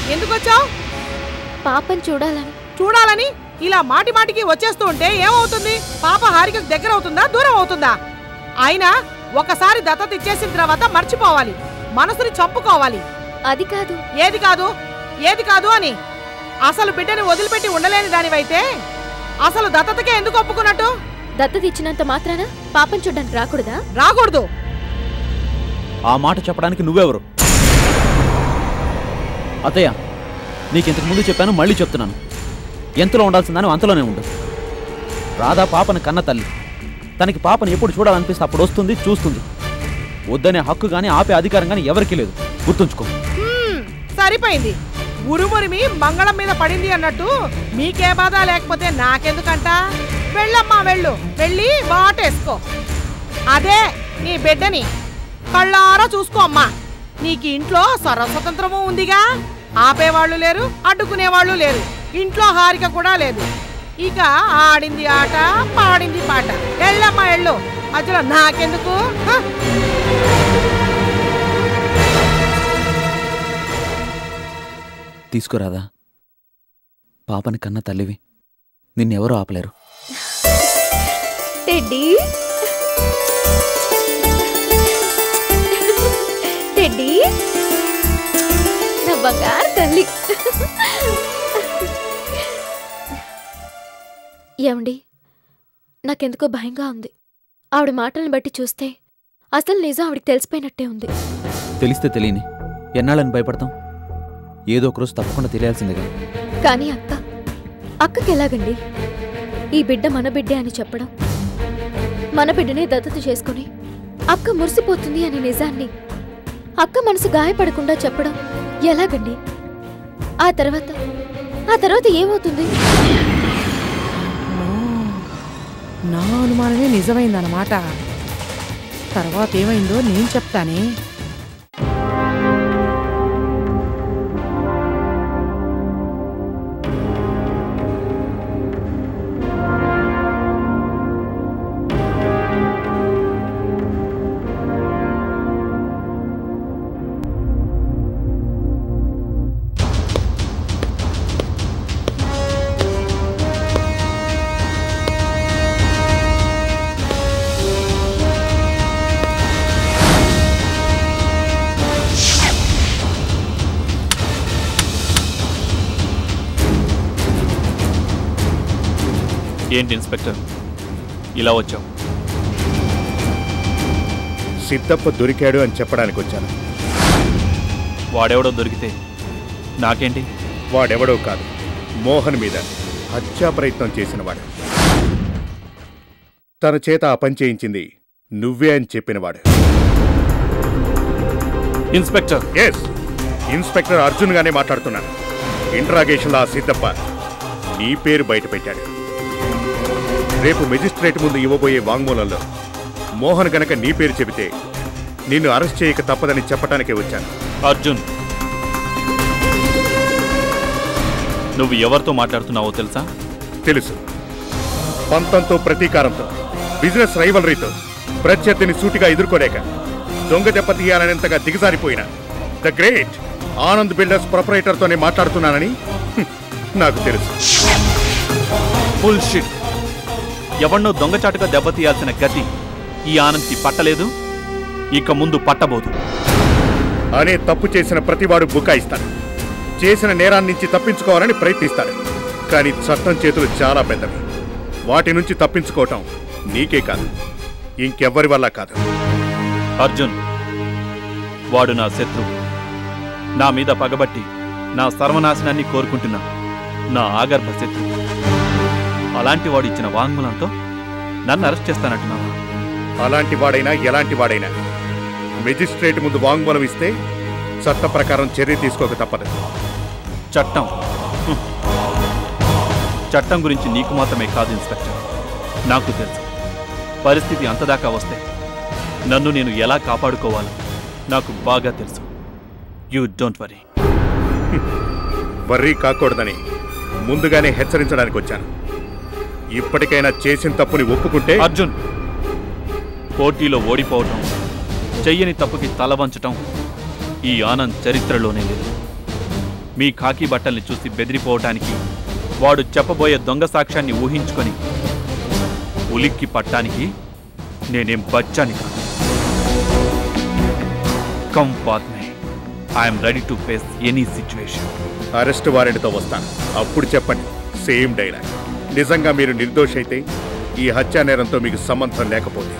ఎందుకు వచ్చావు పాపని చూడాలని చూడాలని ఇలా మాటి మాటికి వచ్చేస్తూ ఉంటే ఏమవుతుంది పాప హారికకు దగ్గర అవుతుందా దూరం అవుతుందా అయినా ఒకసారి దత్తత ఇచ్చేసిన తర్వాత మర్చిపోవాలి మనసుని చంపుకోవాలి అది కాదు ఏది కాదు ఏది కాదు అని అసలు బిడ్డని వదిలిపెట్టి ఉండలేని దానివైతే అసలు దత్తతకే ఎందుకు ఒప్పుకున్నట్టు దత్తత ఇచ్చినంత మాత్రాన పాపని చూడడానికి రాకూడదా రాకూడదు ఆ మాట చెప్పడానికి నువ్వెవరు అత్తయ్య నీకు ఇంతకు ముందు చెప్పాను మళ్ళీ చెప్తున్నాను ఎంతలో ఉండాల్సిందని అంతలోనే ఉండు రాధా పాపని కన్న తల్లి తనకి పాపని ఎప్పుడు చూడాలనిపిస్తే అప్పుడు వస్తుంది చూస్తుంది వద్దనే హక్కు కానీ ఆపే అధికారం కానీ ఎవరికీ లేదు గుర్తుంచుకో హ్మ్, సరిపోయింది ఉరుమురిమి మంగళం మీద పడింది అన్నట్టు మీకే బాధ లేకపోతే నాకెందుకంట వెళ్ళమ్మా వెళ్ళు వెళ్ళి వాటేసుకో అదే నీ బిడ్డని కళ్ళారా చూసుకో అమ్మా నీకు ఇంట్లో స్వతంత్రము ఉందిగా ఆపేవాళ్ళు లేరు అడ్డుకునేవాళ్ళు లేరు ఇంట్లో హారిక కూడా లేదు ఇక ఆడింది ఆట పాడింది పాట ఎళ్ళమ్మా ఎళ్ళు అసలు నాకెందుకు హ? తీసుకురాదా పాపని కన్న తల్లివి నిన్నెవరూ ఆపలేరు టెడ్డీ టెడ్డీ నా బంగారు తల్లి ఏమండి నాకెందుకో భయంగా ఉంది ఆవిడ మాటలను బట్టి చూస్తే అసలు నిజం ఆవిడకి తెలిసిపోయినట్టే ఉంది తెలిస్తే తెలియని ఎన్నాళ్ళని భయపడతాం ఏదో ఒకరోజు తప్పకుండా తెలియాల్సిందిగా కానీ అక్క అక్కకి ఎలాగండి ఈ బిడ్డ మన బిడ్డే అని చెప్పడం మన బిడ్డనే దత్తత చేసుకుని అక్క మురిసిపోతుంది అనే నిజాన్ని అక్క మనసు గాయపడకుండా చెప్పడం ఎలాగండి ఆ తర్వాత ఆ తర్వాత ఏమవుతుంది నా అనుమానమే నిజమైందన్నమాట తర్వాత ఏమైందో నేను చెప్తానే ఏంటి ఇన్స్పెక్టర్ ఇలా వచ్చావు సిద్ధప్ప దొరికాడు అని చెప్పడానికి వచ్చాను వాడెవడో దొరికితే నాకేంటి వాడెవడో కాదు మోహన్ మీద హత్యా ప్రయత్నం చేసినవాడు తన చేత ఆ పని చేయించింది నువ్వే అని చెప్పినవాడు ఇన్స్పెక్టర్ ఎస్ ఇన్స్పెక్టర్ అర్జున్ గానే మాట్లాడుతున్నాను ఇంట్రాగేషన్లో ఆ సిద్ధప్ప నీ పేరు బయట పెట్టాడు రేపు మెజిస్ట్రేట్ ముందు ఇవ్వబోయే వాంగ్మూలంలో మోహన్ గనక నీ పేరు చెబితే నిన్ను అరెస్ట్ చేయక తప్పదని చెప్పటానికే వచ్చాను అర్జున్ నువ్వు ఎవరితో మాట్లాడుతున్నావో తెలుసా తెలుసు పంతంతో ప్రతీకారంతో బిజినెస్ రైవలరీతో ప్రత్యర్థిని సూటిగా ఎదుర్కోలేక దొంగ దెబ్బ తీయాలనేంతగా దిగజారిపోయిన ద గ్రేట్ ఆనంద్ బిల్డర్స్ ప్రొపరేటర్తోనే మాట్లాడుతున్నానని హ్మ్, నాకు తెలుసు ఫుల్ షిట్ ఎవన్నో దొంగచాటుగా దెబ్బతీయాల్సిన గతి ఈ ఆనంద్కి పట్టలేదు ఇక ముందు పట్టబోదు అనే తప్పు చేసిన ప్రతివాడు బుకాయిస్తాడు చేసిన నేరాన్ని నుంచి తప్పించుకోవాలని ప్రయత్నిస్తాడు కానీ చట్టం చేతులు చాలా పెద్దవి వాటి నుంచి తప్పించుకోవటం నీకే కాదు ఇంకెవ్వరి వల్ల కాదు అర్జున్ వాడు నా శత్రువు నా మీద పగబట్టి నా సర్వనాశనాన్ని కోరుకుంటున్నా నా ఆగర్భ శత్రువు అలాంటి వాడు ఇచ్చిన వాంగ్మూలంతో నన్ను అరెస్ట్ చేస్తానంటున్నావా అలాంటి వాడైనా ఎలాంటి వాడైనా మెజిస్ట్రేట్ ముందు వాంగ్మూలం ఇస్తే చట్ట ప్రకారం చర్య తీసుకోక తప్పదు చట్టం హ్మ్. చట్టం గురించి నీకు మాత్రమే కాదు ఇన్స్పెక్టర్ నాకు తెలుసు పరిస్థితి అంతదాకా వస్తే నన్ను నేను ఎలా కాపాడుకోవాలో నాకు బాగా తెలుసు యూ డోంట్ వరీ వర్రీ కాకూడదని ముందుగానే హెచ్చరించడానికి వచ్చాను ఇప్పటికైనా చేసిన తప్పుని ఒప్పుకుంటే అర్జున్ పోటీలో ఓడిపోవటం చెయ్యని తప్పుకి తల వంచటం ఈ ఆనంద్ చరిత్రలోనే లేదు మీ ఖాకీ బట్టల్ని చూసి బెదిరిపోవటానికి వాడు చెప్పబోయే దొంగ సాక్ష్యాన్ని ఊహించుకొని ఉలిక్కి పట్టానికి నేనేం బచ్చాని కాదు come for me I'm ready to face any situation arrest వారెంట్తో వస్తాను అప్పుడు చెప్పండి సేమ్ డైలాగ్ నిజంగా మీరు నిర్దోషి అయితే ఈ హత్యా నేరంతో మీకు సంబంధం లేకపోతే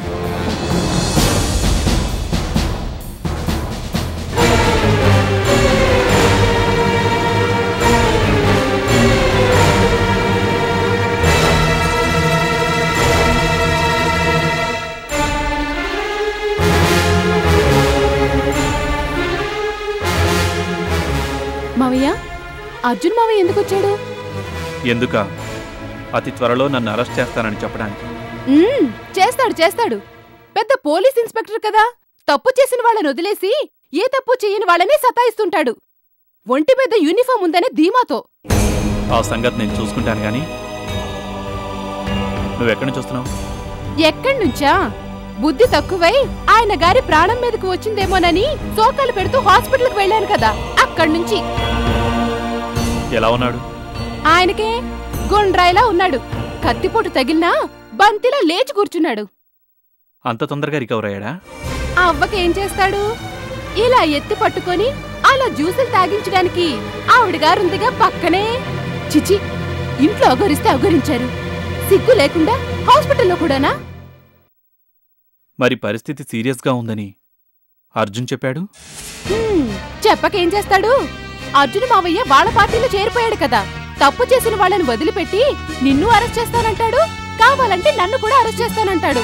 మావయ్య అర్జున్ మావయ్య ఎందుకు వచ్చాడు ఎందుక అతి త్వరలో నన్ను అరెస్ట్ చేస్తానని చెప్పడానికి మ్మ్, చేస్తాడు చేస్తాడు పెద్ద పోలీస్ ఇన్స్పెక్టర్ కదా తప్పు చేసిన వాళ్ళని వదిలేసి ఏ తప్పు చేయని వాళ్ళని సతాయిస్తుంటాడు ఒంటి మీద యూనిఫామ్ ఉందనే ధీమాతో ఆ సంగతి నేను చూసుకుంటాను కానీ నువ్వెక్కడి నుంచి వస్తున్నావు ఎక్కడి నుంచా బుద్ధి తక్కువై ఆయన గారి ప్రాణం మీదకు వచ్చిందేమోనని సోకాలు పెడుతూ హాస్పిటల్కి వెళ్ళాను కదా అక్కడి నుంచి ఎలా ఉన్నాడు ఆయనకే గుండ్రాయిలా ఉన్నాడు కత్తిపోటు తగిలినా బంతిలా లేచి కూర్చున్నాడు అంత తొందరగా రికవర్ అయ్యాడా ఆ అవ్వకేం చేస్తాడు ఇలా ఎత్తి పట్టుకొని అలా జ్యూసులు తాగించడానికి ఆవిడగారుందిగా పక్కనే చిచి ఇంట్లో అగోరిస్తే అగోరించారు సిగ్గు లేకుండా హాస్పిటల్లో కూడానా మరి పరిస్థితి సీరియస్గా ఉందని అర్జున్ చెప్పాడు హ్మ్, చెప్పకేం చేస్తాడు అర్జున మావయ్య వాళ్ళ పార్టీలో చేరిపోయాడు కదా తప్పు చేసిన వాళ్ళని వదిలిపెట్టి నిన్ను అరెస్ట్ చేస్తానంటాడు కావాలంటే నన్ను కూడా అరెస్ట్ చేస్తానంటాడు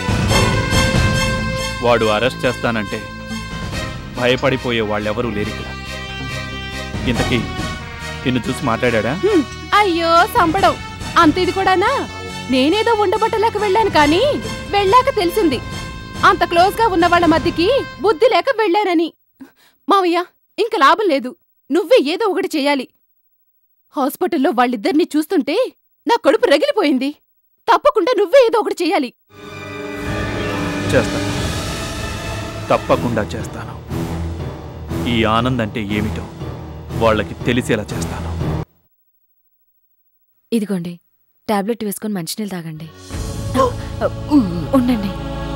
వాడు అరెస్ట్ చేస్తానంటే భయపడిపోయే వాళ్ళెవరూ లేరు ఇక్కడ ఇంతకీ నిన్ను చూసి మాట్లాడా హ్మ్, అయ్యో సంబడం అంత ఇది కూడానా నేనేదో ఉండబట్టలేక వెళ్ళాను కానీ వెళ్ళాక తెలిసింది అంత క్లోజ్ గా ఉన్న వాళ్ళ మధ్యకి బుద్ధి లేక వెళ్ళానని మావయ్య ఇంక లాభం లేదు నువ్వే ఏదో ఒకటి చెయ్యాలి హాస్పిటల్లో వాళ్ళిద్దరినీ చూస్తుంటే నా కడుపు రగిలిపోయింది తప్పకుండా నువ్వే ఏదో ఒకటి చెయ్యాలి చేస్తాను తప్పకుండా చేస్తాను ఈ ఆనంద్ అంటే ఏమిటో వాళ్ళకి తెలిసేలా చేస్తాను ఇదిగోండి టాబ్లెట్ వేసుకొని మంచినీళ్ళు తాగండి ఉండండి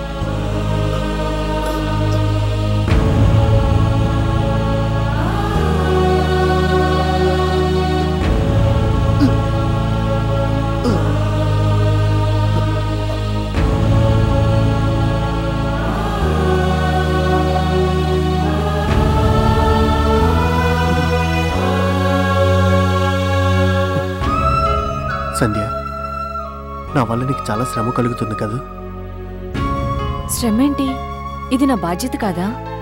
సంధ్య నా వల్ల నీకు చాలా శ్రమ కలుగుతుంది కదా శ్రమ ఏంటి ఇది నా బాధ్యత కాదా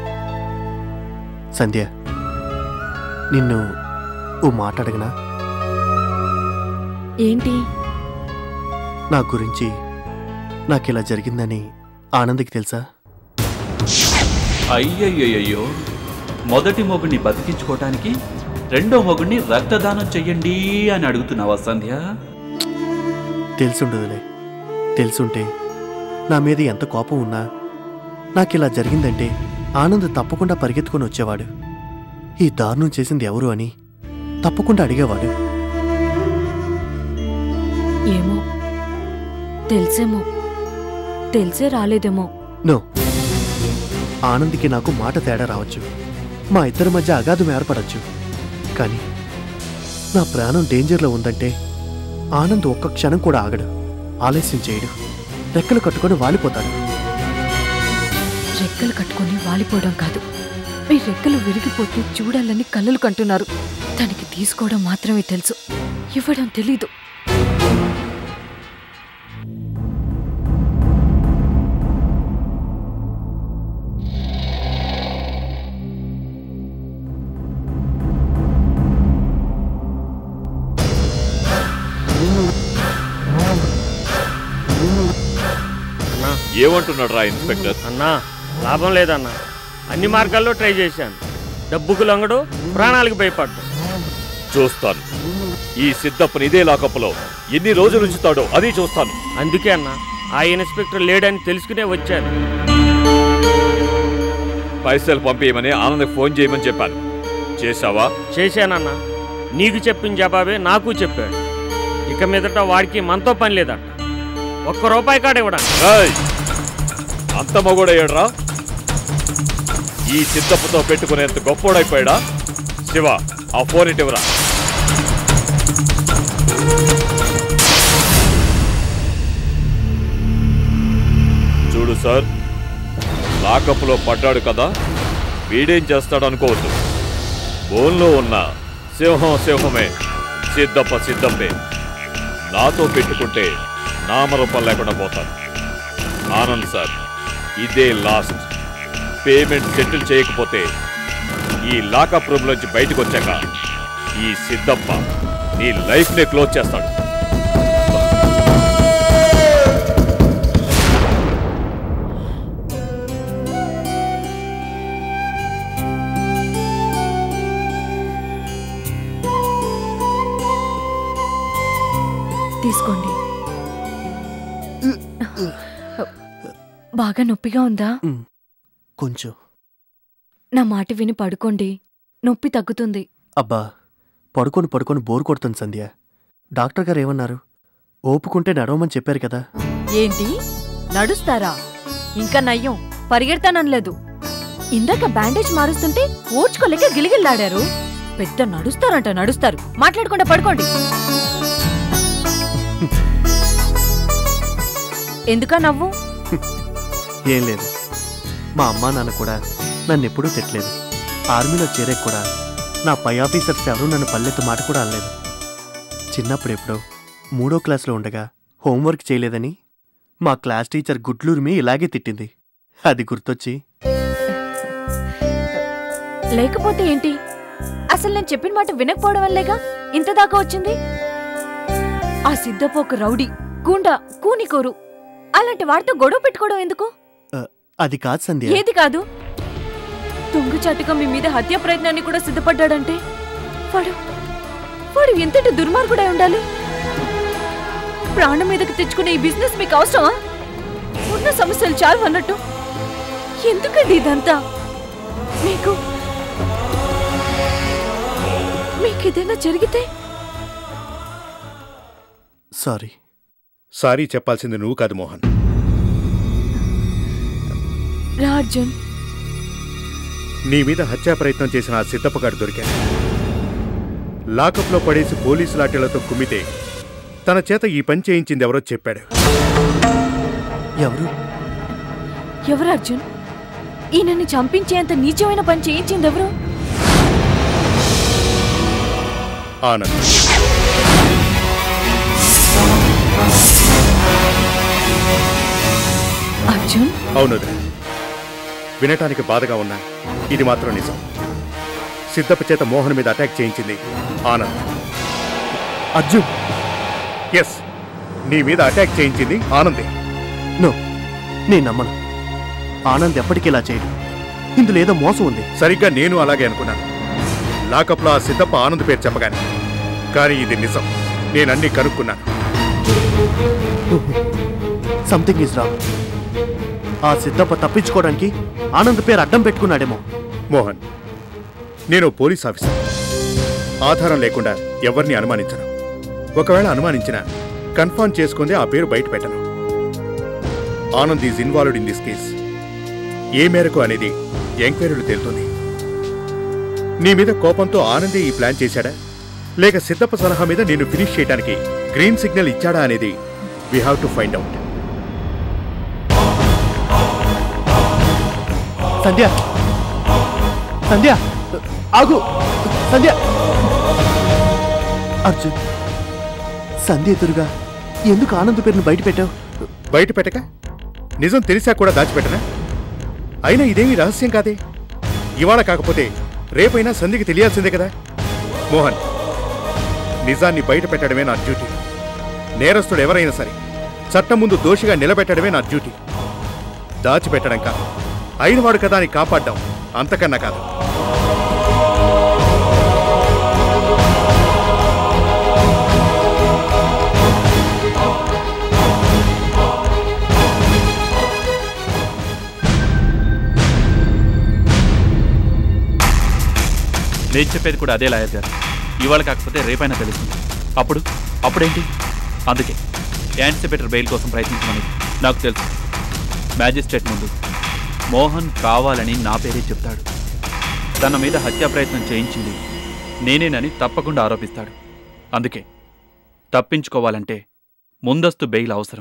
సంధ్య నిన్ను ఓ మాట అడగనా ఏంటి నా గురించి నాకు ఇలా జరిగిందని ఆనంద్కి తెలుసా అయ్యయ్యయ్యో మొదటి మొగుడిని బతికించుకోవటానికి రెండో మొగుడిని రక్తదానం చెయ్యండి అని అడుగుతున్నావా సంధ్య తెలుసుండదులే తెలుసుంటే నా మీద ఎంత కోపం ఉన్నా నాకు ఇలా జరిగిందంటే ఆనంద్ తప్పకుండా పరిగెత్తుకొని వచ్చేవాడు ఈ దారుణం చేసింది ఎవరు అని తప్పకుండా అడిగేవాడు ఏమో తెలిసేమో తెలిసే రాలేదేమో నో ఆనంద్కి నాకు మాట తేడా రావచ్చు మా ఇద్దరి మధ్య అగాధం ఏర్పడచ్చు కానీ నా ప్రాణం డేంజర్లో ఉందంటే ఆనంద్ ఒక్క క్షణం కూడా ఆగడు ఆలస్యం చేయడు రెక్కలు కట్టుకొని వాలిపోతాడు రెక్కలు కట్టుకొని వాలిపోవడం కాదు మీ రెక్కలు విరిగిపోతూ చూడాలని కళ్ళలు కంటున్నారు తనకి తీసుకోవడం మాత్రమే తెలుసు ఇవ్వడం తెలీదు అన్నా ఏమంటున్నాడు రా ఇన్స్పెక్టర్ అన్నా లాభం లేదన్నా అన్ని మార్గాల్లో ట్రై చేశాను డబ్బుకు లొంగడు ప్రాణాలకు భయపడ్డు చూస్తాను ఈ సిద్ధప్పని ఇదే లాకప్లో ఎన్ని రోజులు ఉంచుతాడో అది చూస్తాను అందుకే అన్నా ఆ ఇన్స్పెక్టర్ లేడని తెలుసుకునే వచ్చాను పైసలు పంపేయమని ఆనంద్ ఫోన్ చేయమని చెప్పాను చేశావా చేశానన్నా నీకు చెప్పిన జవాబే నాకు చెప్పాడు ఇక మీదట వాడికి మనతో పని లేదంట ఒక్క రూపాయి కాడ ఇవ్వడానికి ఏయ్! అంత మగోడయ్యాడ్రా ఈ సిద్ధపుతో పెట్టుకునేంత గొప్పోడైపోయాడా శివ ఆ ఫోన్ ఇటివరా చూడు సార్ లాకప్లో పడ్డాడు కదా వీడేం చేస్తాడు అనుకోవద్దు బోన్లో ఉన్న సింహం సింహమే సిద్ధప్ప సిద్ధప్పే నాతో పెట్టుకుంటే నామరూపం లేకుండా పోతాను ఆనంద్ సార్ ఇదే లాస్ట్ పేమెంట్ సెటిల్ చేయకపోతే ఈ లాకప్ రూమ్ నుంచి బయటకు వచ్చాక ఈ సిద్ధప్ప నీ లైఫ్నే క్లోజ్ చేస్తాడు తీసుకోండి బాగా నొప్పిగా ఉందా కొంచెం నా మాట విని పడుకోండి నొప్పి తగ్గుతుంది అబ్బా పడుకొని పడుకొని బోర్ కొడుతుంది సంధ్య డాక్టర్ గారు ఏమన్నారు ఓపుకుంటే నడవమని చెప్పారు కదా ఏంటి నడుస్తారా ఇంకా నయ్యం పరిగెడతాననలేదు ఇందాక బ్యాండేజ్ మారుస్తుంటే ఓడ్చుకోలేక గిలిగిల్లాడారు పెద్ద నడుస్తారంట నడుస్తారు మాట్లాడకుండా పడుకోండి ఎందుకా నవ్వు ఏం లేదు మా అమ్మా నాన్న కూడా నన్ను ఎప్పుడూ తిట్టలేదు ఆర్మీలో చేరే కూడా నా పై ఆఫీసర్స్ ఎవరూ నన్ను పల్లెత్తు మాట కూడా అనలేదు చిన్నప్పుడు ఎప్పుడో మూడో క్లాస్లో ఉండగా హోంవర్క్ చేయలేదని మా క్లాస్ టీచర్ గుడ్లూరిమి ఇలాగే తిట్టింది అది గుర్తొచ్చి లేకపోతే ఏంటి అసలు నేను చెప్పిన మాట వినకపోవడం వల్లేగా ఇంత దాకా వచ్చింది ఆ సిద్ధపు ఒక రౌడీ గూండా కూనికోరు అలాంటి వాడితో గొడవ పెట్టుకోవడం ఎందుకు ఆ, అది కాదు సంధ్య ఏది కాదు దొంగచాటుగా మీ మీద హత్య ప్రయత్నాన్ని కూడా సిద్ధపడ్డాడంటే వాడు వాడు ఎంతటి దుర్మార్గుడై ఉండాలి ప్రాణం మీదకి తెచ్చుకునే ఈ బిజినెస్ మీకు అవసరమా ఉన్న సమస్యలు చాలు అన్నట్టు ఎందుకండి ఇదంతా మీకు మీకు ఏదైనా జరిగితే సారీ సారీ చెప్పాల్సింది నువ్వు కాదు మోహన్ రా అర్జున్ నీ మీద హత్యా ప్రయత్నం చేసిన ఆ సిద్ధప్పగాడు దొరికాడు లాకప్లో పడేసి పోలీసు లాఠీలతో కుమ్మితే తన చేత ఈ పని చేయించింది ఎవరో చెప్పాడు ఎవరు ఎవరు అర్జున్ ఈయనని చంపించేంత నీచమైన పని చేయించింది ఎవరు ఆనంద్ అర్జున్ అవును వదినా. వినటానికి బాధగా ఉన్నా ఇది మాత్రం నిజం సిద్ధప్ప చేత మోహన్ మీద అటాక్ చేయించింది ఆనంద్ అర్జున్ ఎస్ నీ మీద అటాక్ చేయించింది ఆనందే నో నేను నమ్మను ఆనంద్ ఎప్పటికీ ఇలా చేయడు ఇందులో ఏదో మోసం ఉంది సరిగ్గా నేను అలాగే అనుకున్నాను లాకప్లో ఆ సిద్ధప్ప ఆనంద్ పేరు చెప్పగానే కానీ ఇది నిజం నేనన్నీ కనుక్కున్నాను సంథింగ్ ఈజ్ రాంగ్ ఆ సిద్ధప్ప తప్పించుకోవడానికి ఆనంద్ పేరు అడ్డం పెట్టుకున్నాడేమో మోహన్ నేను పోలీస్ ఆఫీసర్ ఆధారం లేకుండా ఎవరిని అనుమానించను ఒకవేళ అనుమానించినా కన్ఫర్మ్ చేసుకుందే ఆ పేరు బయట పెట్టను Anand is involved in this case ఏ మేరకు అనేది ఎంక్వైరీలు తేలుతుంది నీ మీద కోపంతో ఆనందే ఈ ప్లాన్ చేశాడా లేక సిద్ధప్ప సలహా మీద నేను ఫినిష్ చేయడానికి గ్రీన్ సిగ్నల్ ఇచ్చాడా అనేది we have to find out Sandhya Sandhya ఆగు సంధ్య అర్జున్ సంధ్య ఎదురుగా ఎందుకు ఆనంద్ పేరును బయట పెట్టావు బయట పెట్టక నిజం తెలిసా కూడా దాచిపెట్టనా అయినా ఇదేమీ రహస్యం కాదే ఇవాళ కాకపోతే రేపైనా సంధికి తెలియాల్సిందే కదా మోహన్ నిజాన్ని బయట పెట్టడమే నా డ్యూటీ నేరస్తుడు ఎవరైనా సరే చట్టం ముందు దోషిగా నిలబెట్టడమే నా డ్యూటీ దాచిపెట్టడం కాదు అయినవాడు కదా అని కాపాడ్డం అంతకన్నా కాదు నేను చెప్పేది కూడా అదే లాయర్ గారు ఇవాళ కాకపోతే రేపైనా తెలుస్తుంది అప్పుడు అప్పుడేంటి అందుకే యాంటిసిపేటర్ బెయిల్ కోసం ప్రయత్నించమని నాకు తెలుసు మ్యాజిస్ట్రేట్ ముందు మోహన్ కావాలని నా పేరే చెప్తాడు తన మీద హత్యా ప్రయత్నం చేయించింది నేనేనని తప్పకుండా ఆరోపిస్తాడు అందుకే తప్పించుకోవాలంటే ముందస్తు బెయిల్ అవసరం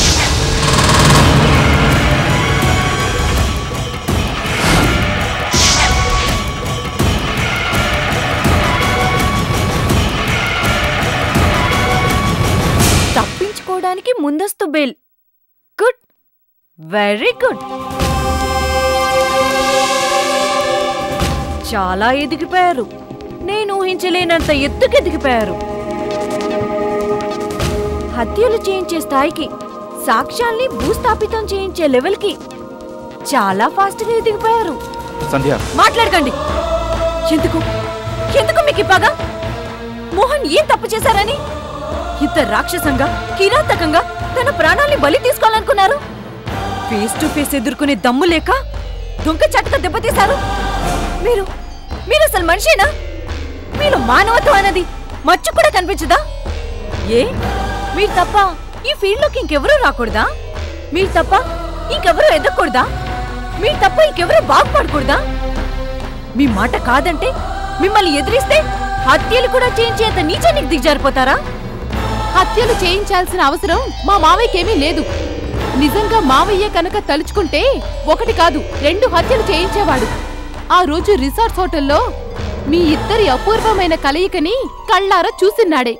తప్పించుకోవడానికి ముందస్తు బెయిల్ గుడ్ వెరీ గుడ్ చాలా ఎదిగిపోయారు నేను ఊహించలేనంత ఎత్తుకు ఎదిగిపోయారు హత్యలు చేయించే స్థాయికి సాక్ష్యాల్ని భూస్థాపితం చేయించే లెవెల్కి చాలా ఫాస్ట్గా ఎదిగిపోయారు సంధ్య మాట్లాడకండి ఎందుకు ఎందుకు మీకు ఈ పగ మోహన్ ఏం తప్పు చేశారని ఇంత రాక్షసంగా కిరాతకంగా తన ప్రాణాల్ని బలి తీసుకోవాలనుకున్నారు ఫేస్ టు ఫేస్ ఎదుర్కొనే దమ్ము లేక దొంగ చటక దెబ్బతీశారు మీరు మీరు అసలు మనిషేనా మీలో మానవత్వం అన్నది మచ్చు కూడా కనిపించదా ఏ మీరు తప్ప ఈ ఫీల్డ్లోకి ఇంకెవరూ రాకూడదా మీరు తప్ప ఇంకెవరూ ఎదగకూడదా మీరు తప్ప ఇంకెవరూ బాగుపడకూడదా మీ మాట కాదంటే మిమ్మల్ని ఎదిరిస్తే హత్యలు కూడా చేయించేంత నీచానికి దిగజారిపోతారా హత్యలు చేయించాల్సిన అవసరం మా మావయ్యకేమీ లేదు నిజంగా మావయ్య కనుక తలుచుకుంటే ఒకటి కాదు రెండు హత్యలు చేయించేవాడు ఆ రోజు రిసార్ట్స్ హోటల్లో మీ ఇద్దరి అపూర్వమైన కలయికని కళ్ళారా చూసిన్నాడే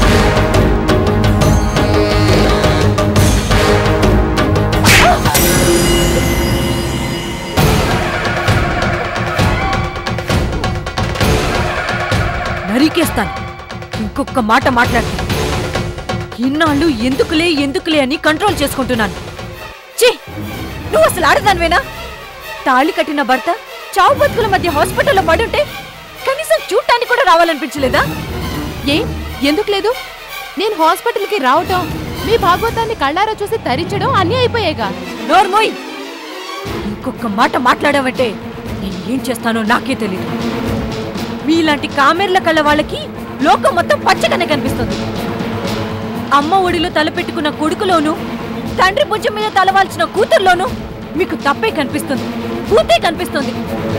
నరికేస్తాను ఇంకొక మాట మాట్లాడు ఇన్నాళ్ళు ఎందుకులే ఎందుకులే అని కంట్రోల్ చేసుకుంటున్నాను ఛీ నువ్వు అసలు ఆడదానివేనా తాళి కట్టిన భర్త చావు బతుకుల మధ్య హాస్పిటల్లో పడుంటే కనీసం చూడటానికి కూడా రావాలనిపించలేదా ఏ ఎందుకు లేదు నేను హాస్పిటల్కి రావటం మీ భాగవతాన్ని కళ్ళారా చూసి తరించడం అన్నీ అయిపోయాయిగా నోర్మోయ్ ఇంకొక మాట మాట్లాడావంటే నేను ఏం చేస్తానో నాకే తెలియదు మీలాంటి కామెర్ల కళ్ళ వాళ్ళకి లోకం మొత్తం పచ్చగానే కనిపిస్తుంది అమ్మ ఒడిలో తలపెట్టుకున్న కొడుకులోను తండ్రి భుజం మీద తలవాల్చిన కూతుర్లోను మీకు తప్పే కనిపిస్తుంది కూతే కనిపిస్తుంది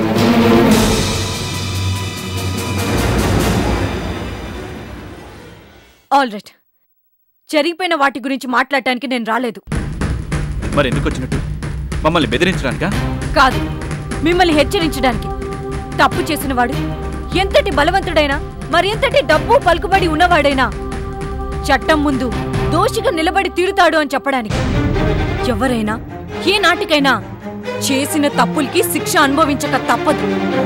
ఆల్ రైట్ జరిగిపోయిన వాటి గురించి మాట్లాడటానికి నేను రాలేదు మరి ఎందుకు వచ్చినట్టు మమ్మల్ని బెదిరించడానికా కాదు మిమ్మల్ని హెచ్చరించడానికి తప్పు చేసినవాడు ఎంతటి బలవంతుడైనా మరెంతటి డబ్బు పలుకుబడి ఉన్నవాడైనా చట్టం ముందు దోషిగా నిలబడి తీరుతాడు అని చెప్పడానికి ఎవరైనా ఏ నాటికైనా చేసిన తప్పులకి శిక్ష అనుభవించక తప్పదు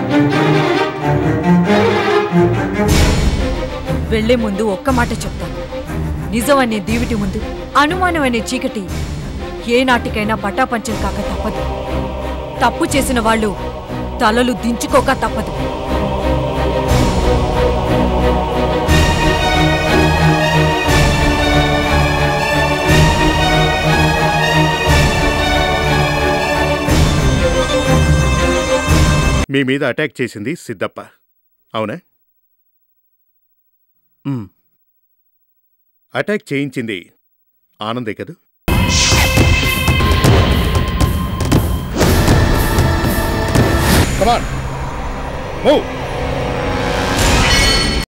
వెళ్లే ముందు ఒక్క మాట చెప్తాను నిజం అనే దీవిటి ముందు అనుమానం అనే చీకటి ఏ నాటికైనా పటాపంచం కాక తప్పదు తప్పు చేసిన వాళ్ళు తలలు దించుకోక తప్పదు మీ మీద అటాక్ చేసింది సిద్ధప్ప అవునా మ్. అటాక్ చేయించింది ఆనందే కదూ కమాన్ మూవ్